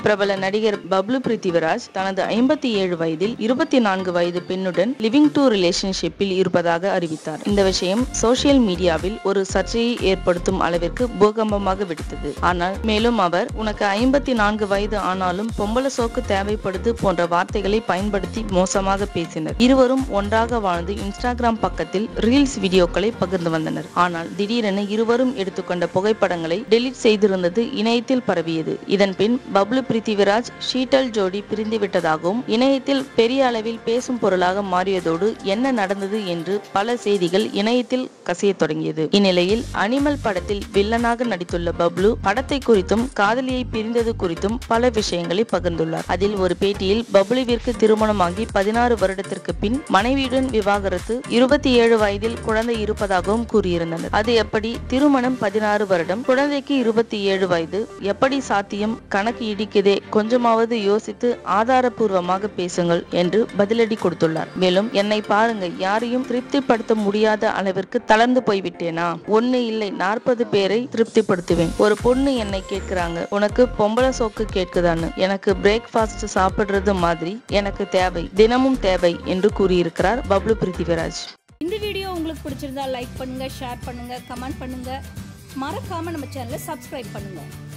பிரபல நடிகர் பப்ளு பிரித்திவராஜ் தனது ஐம்பத்தி ஏழு வயதில் இருபத்தி நான்கு வயது பெண்ணுடன் லிவிங் டூ ரிலேஷன்ஷிப்பில் இருப்பதாக அறிவித்தார் இந்த விஷயம் சோசியல் மீடியாவில் ஒரு சர்ச்சையை ஏற்படுத்தும் அளவிற்கு பூகம்பமாக வெடித்தது ஆனால் மேலும் அவர் உனக்கு ஐம்பத்தி நான்கு வயது ஆனாலும் பொம்பள சோக்கு தேவைப்படுது போன்ற வார்த்தைகளை பயன்படுத்தி மோசமாக பேசினர் இருவரும் ஒன்றாக வாழ்ந்து இன்ஸ்டாகிராம் பக்கத்தில் ரீல்ஸ் வீடியோக்களை பகிர்ந்து வந்தனர் ஆனால் திடீரென இருவரும் எடுத்துக்கொண்ட புகைப்படங்களை டெலீட் செய்திருந்தது இணையத்தில் பரவியது இதன் பின் பப்ளு பிரித்திவிராஜ் ஷீட்டல் ஜோடி பிரிந்து விட்டதாகவும் இணையத்தில் பெரிய அளவில் பேசும் பொருளாக மாறியதோடு என்ன நடந்தது என்று பல செய்திகள் இணையத்தில் கசியத் தொடங்கியது இந்நிலையில் அனிமல் படத்தில் வில்லனாக நடித்துள்ள பப்ளு படத்தை குறித்தும் காதலியை பிரிந்தது குறித்தும் பல விஷயங்களை பகிர்ந்துள்ளார் அதில் ஒரு பேட்டியில் பப்ளுவிற்கு திருமணமாகி பதினாறு வருடத்திற்கு பின் மனைவியுடன் விவாகரத்து இருபத்தி ஏழு வயதில் குழந்தை இருப்பதாகவும் கூறியிருந்தனர் அது எப்படி திருமணம் பதினாறு வருடம் குழந்தைக்கு இருபத்தி ஏழு வயது எப்படி சாத்தியம் கணக்கு இடிக்குதே கொஞ்சமாவது யோசித்து ஆதாரபூர்வமாக பேசுங்கள் என்று பதிலடி கொடுத்துள்ளார் மேலும் என்னை பாருங்க யாரையும் திருப்திப்படுத்த முடியாத அளவிற்கு தளர்ந்து போய்விட்டேனா ஒண்ணு இல்லை நாற்பது பேரை திருப்திப்படுத்துவேன் ஒரு பொண்ணு என்னை கேட்கிறாங்க உனக்கு பொம்பளை சோக்கு கேட்குதான்னு எனக்கு பிரேக்ஃபாஸ்ட் சாப்பிடுறது மாதிரி எனக்கு தேவை தினமும் தேவை என்று கூறியிருக்கிறார் பப்ளு பிரித்திவிராஜ் இந்த வீடியோ உங்களுக்கு பிடிச்சிருந்தா லைக் பண்ணுங்க ஷேர் பண்ணுங்க கமெண்ட் பண்ணுங்க மறக்காம நம்ம சேனலை சப்ஸ்கிரைப் பண்ணுங்க